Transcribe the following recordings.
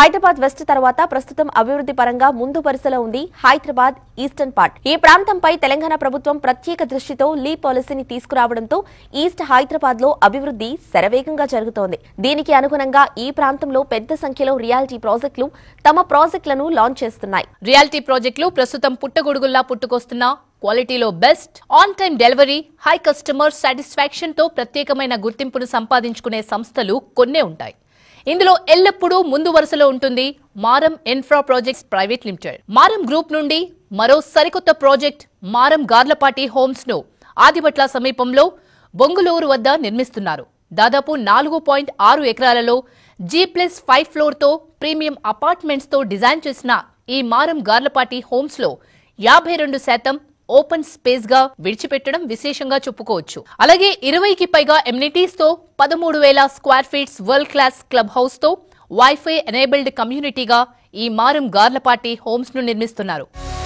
Hyderabad west తర్వాత ప్రస్తుతం అభివృద్ధి పరంగా ముందు వరుసలో ఉంది హైదరాబాద్ ఈస్టర్న్ పార్ట్ ఈ ప్రాంతంపై తెలంగాణ ప్రభుత్వం ప్రత్యేక దృష్టితో లీ పాలసీని తీసుకురావడంతో ఈస్ట్ హైదరాబాద్ లో అభివృద్ధి శరవేగంగా జరుగుతోంది దీనికి అనుగుణంగా ఈ ప్రాంతంలో పెద్ద సంఖ్యలో రియాలిటీ ప్రాజెక్టులు తమ ప్రాజెక్టులను లాంచ్ చేస్తున్నాయి రియాలిటీ ప్రాజెక్టులు ప్రస్తుతం పుట్టగొడుగుల్లా పుట్టుకొస్తున్న క్వాలిటీలో best on time delivery high customer satisfaction తో ప్రత్యేకమైన గుర్తింపును సంపాదించుకునే సంస్థలు కొన్నే ఉంటాయి ఇందులో ఎల్లప్పుడూ ముందు వరుసలో ఉంటుంది Maram Infra Projects Private Limited Maram Group నుండి మరో సరికొత్త ప్రాజెక్ట్ మారం గార్లపాటి హోమ్స్ ను ఆదిబట్ల సమీపంలో బొంగులూరు వద్ద నిర్మిస్తున్నారు దాదాపు నాలుగు పాయింట్ ఆరు ఎకరాలలో జీ ప్లస్ ఫైవ్ ఫ్లోర్ తో ప్రీమియం అపార్ట్మెంట్స్ తో డిజైన్ చేసిన ఈ మారం గార్లపాటి హోమ్స్ లో యాభై రెండు శాతం ఓపెన్ స్పేస్ గా విడిచిపెట్టడం విశేషంగా చెప్పుకోవచ్చు అలాగే ఇరవైకి పైగా ఎమ్యూనిటీస్ తో పదమూడు వేల square feets world class club house తో వైఫై ఎనేబుల్డ్ కమ్యూనిటీగా ఈ మారం గార్లపాటి హోమ్స్ ను నిర్మిస్తున్నారు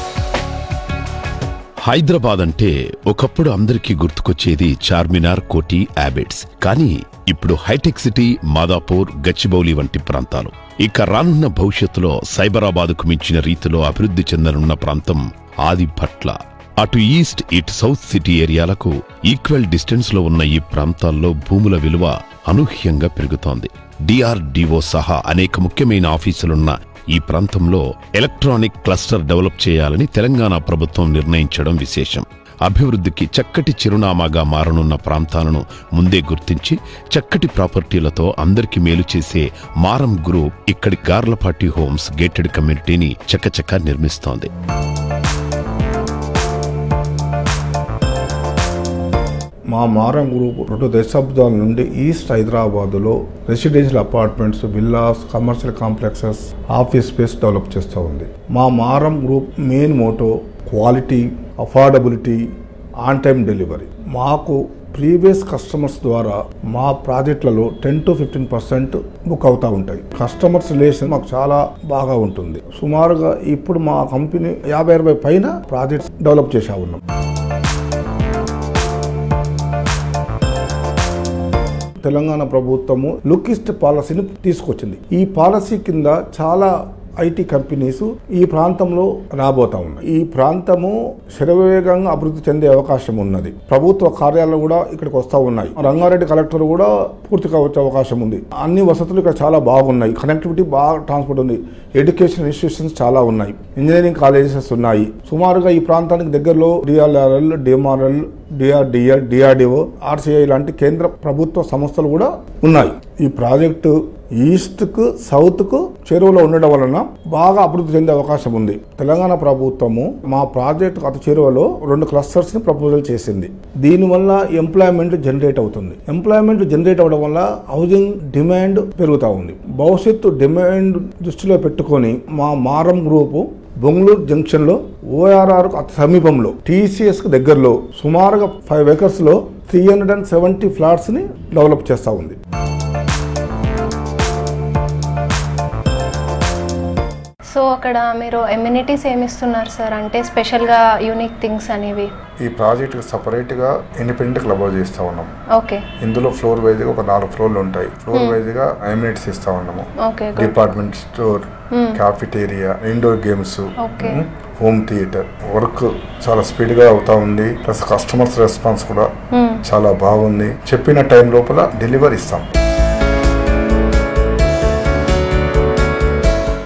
హైదరాబాద్ అంటే ఒకప్పుడు అందరికీ గుర్తుకొచ్చేది చార్మినార్ కోటి యాబిట్స్ కానీ ఇప్పుడు హైటెక్ సిటీ మాదాపూర్ గచ్చిబౌలి వంటి ప్రాంతాలు ఇక రానున్న భవిష్యత్తులో సైబరాబాద్కు మించిన రీతిలో అభివృద్ధి చెందనున్న ప్రాంతం ఆదిభట్ల అటు ఈస్ట్ ఇటు సౌత్ సిటీ ఏరియాలకు ఈక్వల్ డిస్టెన్స్ లో ఉన్న ఈ ప్రాంతాల్లో భూముల విలువ అనూహ్యంగా పెరుగుతోంది డిఆర్డిఓ సహా అనేక ముఖ్యమైన ఆఫీసులున్న ఈ ప్రాంతంలో ఎలక్ట్రానిక్ క్లస్టర్ డెవలప్ చేయాలని తెలంగాణ ప్రభుత్వం నిర్ణయించడం విశేషం అభివృద్ధికి చక్కటి చిరునామాగా మారనున్న ప్రాంతాలను ముందే గుర్తించి చక్కటి ప్రాపర్టీలతో అందరికీ మేలు చేసే మారం గ్రూప్ ఇక్కడి గార్లపాటి హోమ్స్ గేటెడ్ కమ్యూనిటీని చకచకా నిర్మిస్తోంది మా మారం గ్రూప్ రెండు దశాబ్దాల నుండి ఈస్ట్ హైదరాబాద్లో residential apartments villas commercial complexes office space develop చేస్తూ ఉంది మా Maram group main motto quality affordability on time delivery మాకు ప్రీవియస్ కస్టమర్స్ ద్వారా మా ప్రాజెక్టులలో ten to fifteen percent book అవుతూ ఉంటాయి కస్టమర్స్ రిలేషన్ మాకు చాలా బాగా ఉంటుంది సుమారుగా ఇప్పుడు మా కంపెనీ యాభై అరవై పైన ప్రాజెక్ట్స్ డెవలప్ చేసా ఉన్నాం తెలంగాణ ప్రభుత్వము లుకిస్ట్ పాలసీని తీసుకొచ్చింది ఈ పాలసీ కింద చాలా ఐటీ కంపెనీస్ ఈ ప్రాంతంలో రాబోతా ఉన్నాయి ఈ ప్రాంతము శరవేగంగా అభివృద్ధి చెందే అవకాశం ఉన్నది ప్రభుత్వ కార్యాలయాలు కూడా ఇక్కడికి వస్తూ ఉన్నాయి రంగారెడ్డి కలెక్టర్ కూడా పూర్తిగా వచ్చే అవకాశం ఉంది అన్ని వసతులు ఇక్కడ చాలా బాగున్నాయి కనెక్టివిటీ బాగా ట్రాన్స్పోర్ట్ ఉంది ఎడ్యుకేషన్ ఇన్స్టిట్యూషన్స్ చాలా ఉన్నాయి ఇంజనీరింగ్ కాలేజెస్ ఉన్నాయి సుమారుగా ఈ ప్రాంతానికి దగ్గరలో DRRL DMRL DRDL DRDO RCI లాంటి కేంద్ర ప్రభుత్వ సంస్థలు కూడా ఉన్నాయి ఈ ప్రాజెక్టు ఈస్ట్ కు సౌత్ కు చెరువులో ఉండడం వలన బాగా అభివృద్ధి చెందే అవకాశం ఉంది తెలంగాణ ప్రభుత్వము మా ప్రాజెక్ట్ అతి చెరువులో రెండు క్లస్టర్స్ ని ప్రపోజల్ చేసింది దీనివల్ల ఎంప్లాయ్మెంట్ జనరేట్ అవుతుంది ఎంప్లాయ్మెంట్ జనరేట్ అవడం వల్ల హౌసింగ్ డిమాండ్ పెరుగుతూ ఉంది భవిష్యత్తు డిమాండ్ దృష్టిలో పెట్టుకొని మా మారం గ్రూపు బొంగళూరు జంక్షన్ లో ఓఆర్ఆర్ అతి సమీపంలో టీసీఎస్ కు దగ్గరలో సుమారుగా ఫైవ్ ఎకర్స్ లో three hundred and seventy flats ని డెవలప్ చేస్తా ఉంది సో అక్కడ మీరు ఎమ్యూనిటీస్ ఏమి ఇస్తున్నారు సార్ అంటే స్పెషల్గా యూనిక్ థింగ్స్ అనేవి ఈ ప్రాజెక్ట్ సపరేట్ గా ఇండిపెండెంట్ క్లబ్ హౌస్ ఇస్తా ఉన్నాం ఓకే ఇందులో ఫ్లోర్ వైజ్ గా ఒక నాలుగు ఫ్లోర్లు ఉంటాయి ఫ్లోర్ వైజ్ గా ఎమ్యూనిటీస్ ఇస్తా ఉన్నాము okay good department store cafeteria indoor games okay home theatre work చాలా స్పీడ్ గా అవుతా ఉంది ప్లస్ కస్టమర్స్ రెస్పాన్స్ కూడా చాలా బాగుంది చెప్పిన టైం లోపల డెలివరీ ఇస్తాం